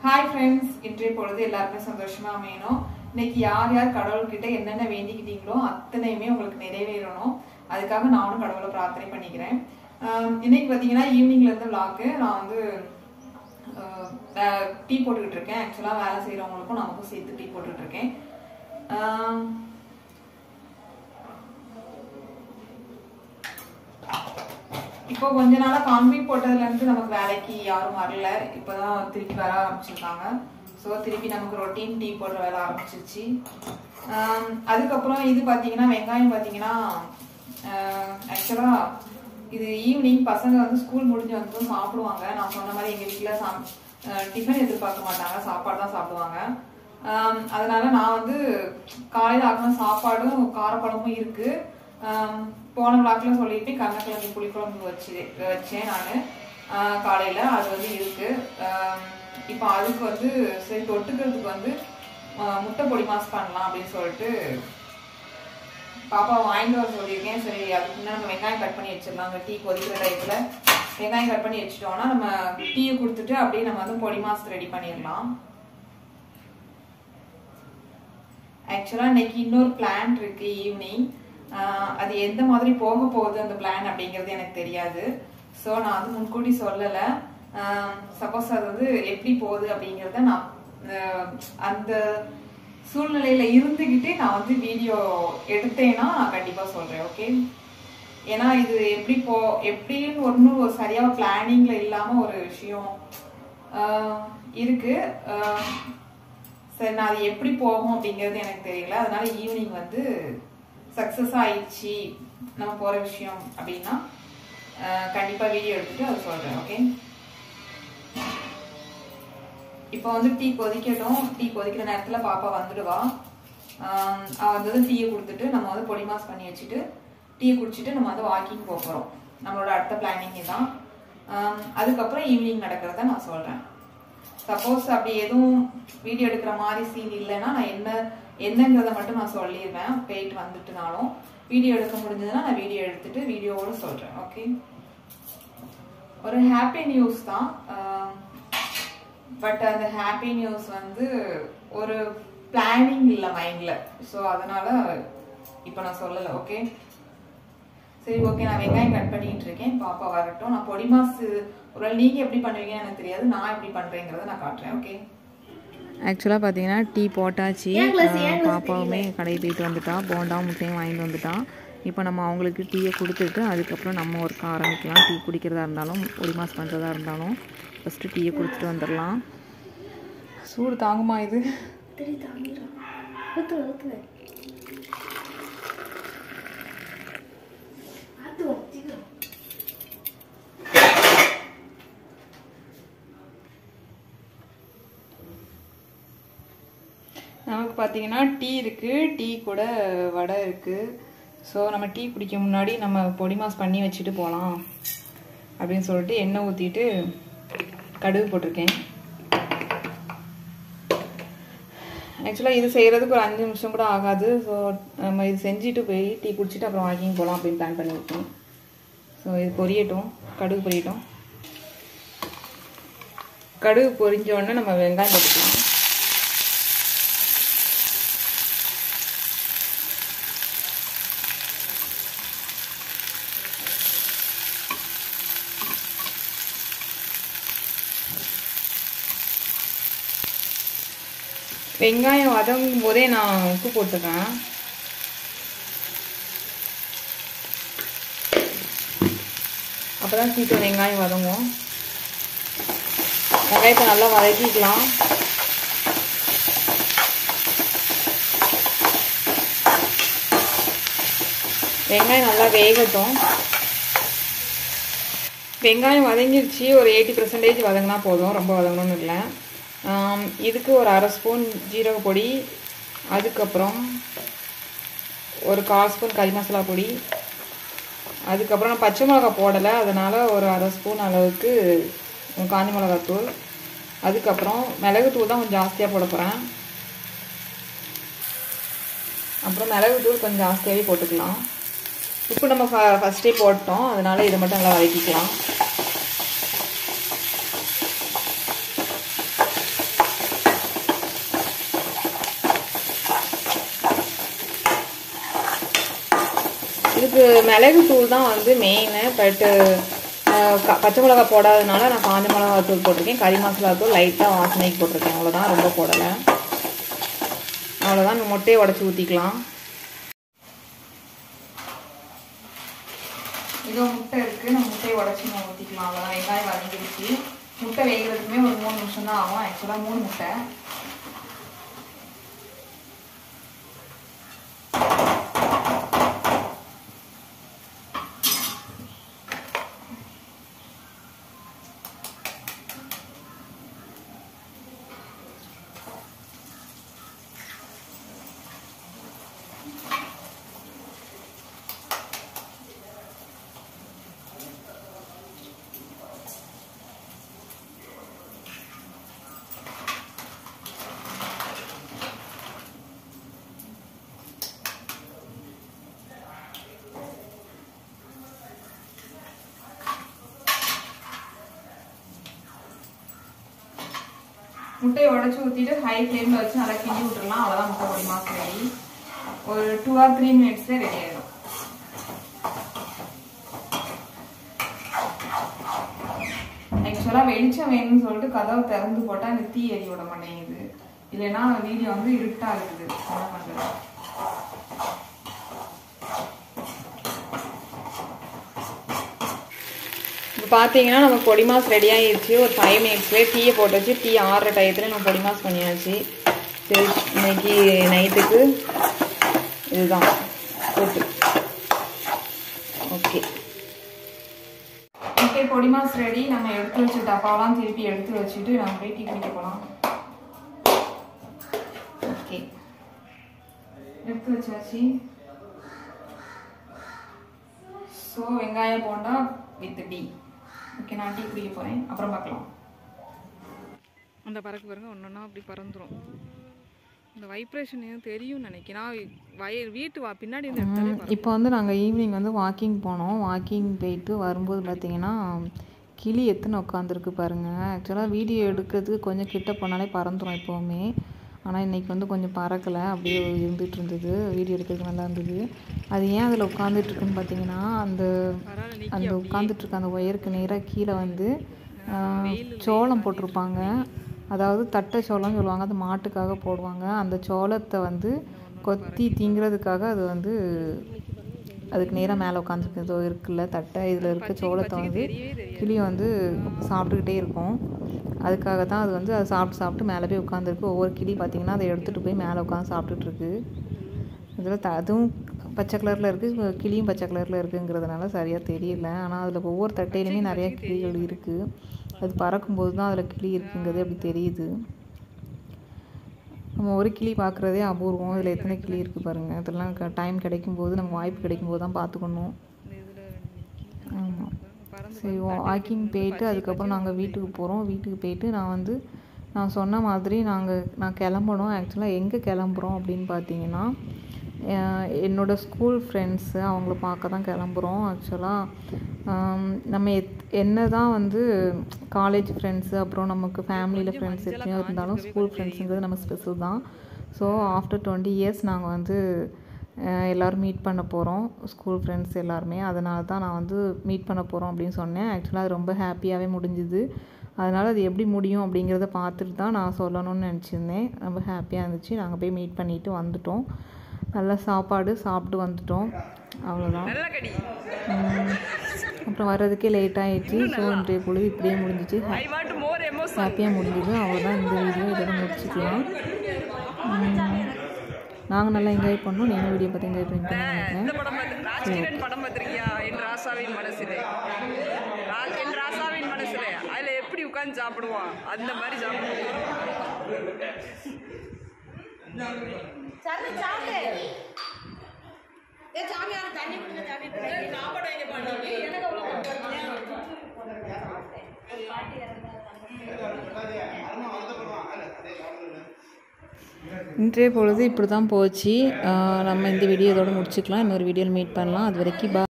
hi friends இன்றைய பொழுது எல்லாருமே சந்தோஷமா அமையணும் இன்னைக்கு யார் யார் கடவுள்கிட்ட என்னென்ன வேண்டிக்கிட்டீங்களோ அத்தனையுமே உங்களுக்கு நிறைவேறணும் அதுக்காக நானும் கடவுளை பிரார்த்தனை பண்ணிக்கிறேன் ஆம், இன்னைக்கு பார்த்தீங்கன்னா ஈவினிங்ல இருந்து விளாக்கு நான் வந்து டீ போட்டுக்கிட்டு இருக்கேன் ஆக்சுவலாக வேலை செய்கிறவங்களுக்கும் நமக்கும் சேர்த்து டீ போட்டுக்கிட்டு இருக்கேன் ஆம், இப்போ கொஞ்ச நாளா கான்வீட் போட்டதுல இருந்து நமக்கு வேலைக்கு யாரும் வரல இப்பதான் திருப்பி வர ஆரம்பிச்சிருக்காங்க ஸோ திருப்பி நமக்கு ரொட்டீன் டீ போடுற வேலை ஆரம்பிச்சிருச்சு ஆம், அதுக்கப்புறம் இது பாத்தீங்கன்னா வெங்காயம் பாத்தீங்கன்னா ஆக்சுவலா இது ஈவினிங் பசங்க வந்து ஸ்கூல் முடிஞ்சு வந்து சாப்பிடுவாங்க நான் சொன்ன மாதிரி எங்க வீட்டுல சாப் டிஃபன் எதிர்பார்க்க மாட்டாங்க சாப்பாடு தான் சாப்பிடுவாங்க ஆம், அதனால நான் வந்து காலையில ஆக்கின சாப்பாடும் காரக்குழம்பும் இருக்கு ஆம், போன விளாக்ல சொல்லிட்டு கருணக்கிழங்கு புளிக்குழம்பு வச்சு வச்சேன் நான் காலையில அது வந்து இருக்கு ஆம், இப்போ அதுக்கு வந்து சரி தொட்டுக்கிறதுக்கு வந்து ஆ, முட்டை பொடி மாஸ் பண்ணலாம் அப்படின்னு சொல்லிட்டு பாப்பா வாங்கிட்டு வர சொல்லியிருக்கேன் சரி அதுக்கு முன்னாடி நம்ம வெங்காயம் கட் பண்ணி வச்சிடலாம் டீ கொதிக்கிற டயத்துல வெங்காயம் கட் பண்ணி வச்சுட்டோம்னா நம்ம டீயை கொடுத்துட்டு அப்படியே நம்ம வந்து பொடி மாஸ் ரெடி பண்ணிடலாம் ஆக்சுவலா இன்னைக்கு இன்னொரு பிளான் இருக்கு ஈவினிங் அது எந்த மாதிரி போக போகுது அந்த பிளான் அப்படிங்கிறது எனக்கு தெரியாது ஸோ நான் அது முன்கூட்டி சொல்லலை சப்போஸ் அது வந்து எப்படி போகுது அப்படிங்கிறத நான் ஆஹ், அந்த சூழ்நிலையில இருந்துகிட்டே நான் வந்து வீடியோ எடுத்தேன்னா நான் கண்டிப்பா சொல்றேன் ஓகே ஏன்னா இது எப்படி போ எப்படின்னு ஒன்றும் ஒரு சரியா பிளானிங்ல இல்லாம ஒரு விஷயம் ஆஹ், இருக்கு ஆஹ், சரி நான் அது எப்படி போகும் அப்படிங்கிறது எனக்கு தெரியல அதனால ஈவினிங் வந்து சக்ஸஸ் ஆயிடுச்சு நம்ம போற விஷயம் அப்படின்னா ஆஹ், கண்டிப்பா வீடியோ எடுத்துட்டு அதை சொல்றேன் ஓகே இப்போ வந்து டீ கொதிக்கட்டும் டீ கொதிக்கிற நேரத்துல பாப்பா வந்துடுவா ஆஹ் அவ வந்ததும் டீயை கொடுத்துட்டு நம்ம வந்து பொடி மாஸ் பண்ணி வச்சுட்டு டீயை குடிச்சிட்டு நம்ம வந்து வாக்கிங் போக போறோம் நம்மளோட அடுத்த பிளானிங் தான் ஆஹ் அதுக்கப்புறம் ஈவினிங் நடக்கிறத நான் சொல்றேன் சப்போஸ் அப்படி எதுவும் வீடியோ எடுக்கிற மாதிரி சீன் இல்லைன்னா நான் என்ன என்னங்கிறத மட்டும் நான் சொல்லிடுவேன் போயிட்டு வந்துட்டுனாலும் வீடியோ எடுக்க முடிஞ்சதுன்னா நான் வீடியோ எடுத்துட்டு வீடியோவோட சொல்றேன் ஓகே ஒரு ஹாப்பி நியூஸ் தான் பட் அந்த ஹாப்பி நியூஸ் வந்து ஒரு பிளானிங் இல்லை மைண்ட்ல ஸோ அதனால இப்போ நான் சொல்லலை ஓகே சரி ஓகே நான் வெங்காயம் கட் பண்ணிட்டு இருக்கேன் பாப்பா வரட்டும் நான் பொடி மாசு ஒரு நீங்க எப்படி பண்ணுவீங்கன்னு எனக்கு தெரியாது நான் எப்படி பண்றேங்கிறத நான் காட்டுறேன் ஓகே ஆக்சுவலாக பார்த்தீங்கன்னா டீ போட்டாச்சு ஏன் glass, ஆஹ் ஏன் glass பாப்பாவுமே கடைக்கு போயிட்டு வந்துட்டா போண்டாவும் முட்டையும் வாங்கிட்டு வந்துட்டா இப்போ நம்ம அவங்களுக்கு டீயை கொடுத்துட்டு அதுக்கப்புறம் நம்ம ஒர்க் ஆரம்பிக்கலாம் டீ குடிக்கிறதா இருந்தாலும் பொடி மாஸ் பண்ணுறதா இருந்தாலும் ஃபஸ்ட்டு டீயை கொடுத்துட்டு வந்துடலாம் சூடு தாங்குமா இது தெரி தாங்கிடும் ஊத்துவேன் ஊத்துவேன் ஆத்துவோம் சீக்கிரம் நமக்கு பார்த்தீங்கன்னா டீ இருக்கு டீ கூட வடை இருக்கு ஸோ நம்ம டீ குடிக்க முன்னாடி நம்ம பொடி மாஸ் பண்ணி வச்சுட்டு போகலாம் அப்படின்னு சொல்லிட்டு எண்ணெய் ஊற்றிட்டு கடுகு போட்டிருக்கேன் ஆக்சுவலாக இது செய்கிறதுக்கு ஒரு அஞ்சு நிமிஷம் கூட ஆகாது ஸோ நம்ம இது செஞ்சுட்டு போய் டீ குடிச்சிட்டு அப்புறம் வாக்கிங் போகலாம் அப்படின்னு பிளான் பண்ணியிருக்கோம் ஸோ இது பொரியட்டும் கடுகு பொரியட்டும் கடுகு பொரிஞ்ச உடனே நம்ம வெங்காயம் போட்டுக்கலாம் வெங்காயம் வதங்கும் போதே நான் உப்பு போட்டுக்கிறேன் அப்பதான் சீக்கிரம் வெங்காயம் வதங்கும் வெங்காயத்தை நல்லா வதக்கிக்கலாம் வெங்காயம் நல்லா வேகட்டும் வெங்காயம் வதங்கிருச்சு ஒரு எயிட்டி பர்சன்டேஜ் வதங்கினா போதும் ரொம்ப வதங்கணும்னு இல்லை ஆம், இதுக்கு ஒரு அரை ஸ்பூன் ஜீரக பொடி அதுக்கப்புறம் ஒரு கால் ஸ்பூன் கறி மசாலா பொடி அதுக்கப்புறம் நான் பச்சை மிளகா போடலை அதனால் ஒரு அரை ஸ்பூன் அளவுக்கு காஞ்சி மிளகாத்தூள் அதுக்கப்புறம் மிளகுத்தூள் தான் கொஞ்சம் ஜாஸ்தியாக போட போகிறேன் அப்புறம் மிளகுத்தூள் கொஞ்சம் ஜாஸ்தியாகவே போட்டுக்கலாம் உப்பு நம்ம ஃப ஃபஸ்ட்டே போட்டோம் அதனால இதை மட்டும் நல்லா வதக்கிக்கலாம் மிளகு தூள் தான் வந்து மெயின் பட்டு பச்சை மிளகா போடாதனால நான் காஞ்ச மிளகா தூள் போட்டிருக்கேன் கறி மசாலா தூள் லைட்டாக வாசனைக்கு போட்டிருக்கேன் அவ்வளோதான் ரொம்ப போடலை அவ்வளோதான் இந்த முட்டையை உடச்சி ஊற்றிக்கலாம் இதோ முட்டை இருக்கு நம்ம முட்டையை உடச்சி நம்ம ஊற்றிக்கலாம் அவ்வளோதான் வெங்காயம் வதங்கிடுச்சு முட்டை வேகிறதுக்குமே ஒரு மூணு நிமிஷம் தான் ஆகும் ஆக்சுவலாக மூணு முட்டை முட்டையை உடச்சி ஊற்றிட்டு ஹை ஃப்ளேமில் வச்சு நல்லா கிண்டி விட்டுறலாம் அவ்வளோதான் முட்டை பொடி மாசம் ரெடி ஒரு டூ ஆர் த்ரீ மினிட்ஸில் ரெடி ஆயிடும் ஆக்சுவலாக வெளிச்சம் வேணும்னு சொல்லிட்டு கதவை திறந்து போட்டால் அந்த தீ எரிய விட மாட்டேங்குது இல்லைன்னா வீடியோ வந்து இருட்டா இருக்குது என்ன பண்ணுறது இப்போ பார்த்தீங்கன்னா நம்ம பொடி மாஸ் ரெடி ஆகிடுச்சு ஒரு ஃபைவ் மினிட்ஸ்லேயே டீயை போட்டு வச்சு டீ ஆறுற டயத்தில் நம்ம பொடி மாஸ் பண்ணியாச்சு சரி இன்னைக்கு நைட்டுக்கு இதுதான் கூட்டு okay okay podimas ready நம்ம எடுத்து வச்ச டப்பாவெல்லாம் திருப்பி எடுத்து வச்சுட்டு நம்ம போய் டீ குடிக்க போகலாம் ஓகே எடுத்து வச்சாச்சு ஸோ வெங்காய போண்டா வித் டீ ஓகே நான் டீ குடிக்க போகிறேன் அப்புறம் பார்க்கலாம் அந்த பறக்கு பாருங்க ஒன்று ஒன்றா அப்படி பறந்துடும் இந்த வைப்ரேஷன் எதுவும் தெரியும்னு நினைக்கிறேன் வய வீட்டு வா பின்னாடி இந்த இடத்துல இப்போ வந்து நாங்கள் ஈவினிங் வந்து வாக்கிங் போனோம் வாக்கிங் போயிட்டு வரும்போது பார்த்தீங்கன்னா கிளி எத்தனை உட்காந்துருக்கு பாருங்கள் ஆக்சுவலாக வீடியோ எடுக்கிறதுக்கு கொஞ்சம் கிட்ட போனாலே பறந்துடும் எப்போவுமே ஆனால் இன்றைக்கி வந்து கொஞ்சம் பறக்கலை அப்படியே இருந்துகிட்டு இருந்தது வீடியோ எடுக்கிறதுக்கு நல்லா இருந்தது அது ஏன் அதில் உட்காந்துட்டு இருக்குன்னு பார்த்தீங்கன்னா அந்த அந்த உட்காந்துட்டு இருக்க அந்த ஒயருக்கு நேராக கீழே வந்து ஆஹ், சோளம் போட்டிருப்பாங்க அதாவது தட்டை சோளம்னு சொல்லுவாங்க அது மாட்டுக்காக போடுவாங்க அந்த சோளத்தை வந்து கொத்தி திங்கிறதுக்காக அது வந்து அதுக்கு நேராக மேலே உட்காந்துருக்கு இருக்குல்ல தட்டை இதில் இருக்க சோளத்தை வந்து கிளி வந்து சாப்பிட்டுக்கிட்டே இருக்கும் அதுக்காக தான் அது வந்து அதை சாப்பிட்டு சாப்பிட்டு மேலே போய் உட்காந்துருக்கு ஒவ்வொரு கிளி பார்த்தீங்கன்னா அதை எடுத்துகிட்டு போய் மேலே உட்காந்து சாப்பிட்டுட்டு இருக்கு இதில் த அதுவும் பச்சை கலரில் இருக்குது கிளியும் பச்சை கலரில் இருக்குங்கிறதுனால சரியாக தெரியல ஆனால் அதில் ஒவ்வொரு தட்டையிலுமே நிறைய கிளிகள் இருக்குது அது பறக்கும்போது தான் அதில் கிளி இருக்குங்கிறது அப்படி தெரியுது நம்ம ஒரு கிளி பார்க்குறதே அபூர்வம் இதில் எத்தனை கிளி இருக்குது பாருங்கள் இதெல்லாம் டைம் கிடைக்கும்போது நம்ம வாய்ப்பு கிடைக்கும்போது தான் பார்த்துக்கணும் ஆமாம் சரி வாக்கிங் போயிட்டு அதுக்கப்புறம் நாங்கள் வீட்டுக்கு போகிறோம் வீட்டுக்கு போயிட்டு நான் வந்து நான் சொன்ன மாதிரி நாங்கள் நான் கிளம்பணும் ஆக்சுவலாக எங்கே கிளம்புறோம் அப்படின்னு பார்த்தீங்கன்னா அஹ் என்னோட ஸ்கூல் ஃப்ரெண்ட்ஸு அவங்கள பார்க்க தான் கிளம்புறோம் ஆக்சுவலாக நம்ம எத் என்ன தான் வந்து காலேஜ் ஃப்ரெண்ட்ஸு அப்புறம் நமக்கு ஃபேமிலியில் ஃப்ரெண்ட்ஸ் எத்தனையோ இருந்தாலும் ஸ்கூல் ஃப்ரெண்ட்ஸுங்கிறது நம்ம ஸ்பெஷல் தான் ஸோ ஆஃப்டர் டுவெண்ட்டி இயர்ஸ் நாங்கள் வந்து அஹ் எல்லோரும் மீட் பண்ண போகிறோம் ஸ்கூல் ஃப்ரெண்ட்ஸ் எல்லாருமே அதனால தான் நான் வந்து மீட் பண்ண போகிறோம் அப்படின்னு சொன்னேன் ஆக்சுவலாக அது ரொம்ப ஹாப்பியாகவே முடிஞ்சுது அதனால் அது எப்படி முடியும் அப்படிங்கிறத பார்த்துட்டு தான் நான் சொல்லணும்னு நினச்சிருந்தேன் ரொம்ப ஹாப்பியாக இருந்துச்சு நாங்கள் போய் மீட் பண்ணிவிட்டு வந்துட்டோம் நல்ல சாப்பாடு சாப்பிட்டு வந்துட்டோம் அவ்வளோதான் உம், அப்புறம் வர்றதுக்கே லேட் ஆயிடுச்சு ஸோ இன்றைய பொழுது இப்படியே முடிஞ்சிச்சு ஹாப்பியாக முடிஞ்சுது அவ்வளோதான் இந்த வீடியோ இதோட முடிச்சுக்கலாம் நாங்கள் நல்லா என்ஜாய் பண்ணோம் நீங்கள் வீடியோ பார்த்து என்ஜாய் பண்ணிட்டு நினைக்கிறேன் படம் பார்த்து ராஜ்கிரண் படம் பார்த்திருக்கியா என் ராசாவின் மனசிலே ரா- என் ராசாவின் மனசிலே அதுல எப்படி உட்கார்ந்து சாப்பிடுவான் அந்த மாதிரி சாப்பிடுவான் இன்றைய பொழுது இப்படி தான் போச்சு ஆஹ் நம்ம இந்த வீடியோ இதோட முடிச்சுக்கலாம் இன்னொரு வீடியோவில் மீட் பண்ணலாம் அது வரைக்கும் பா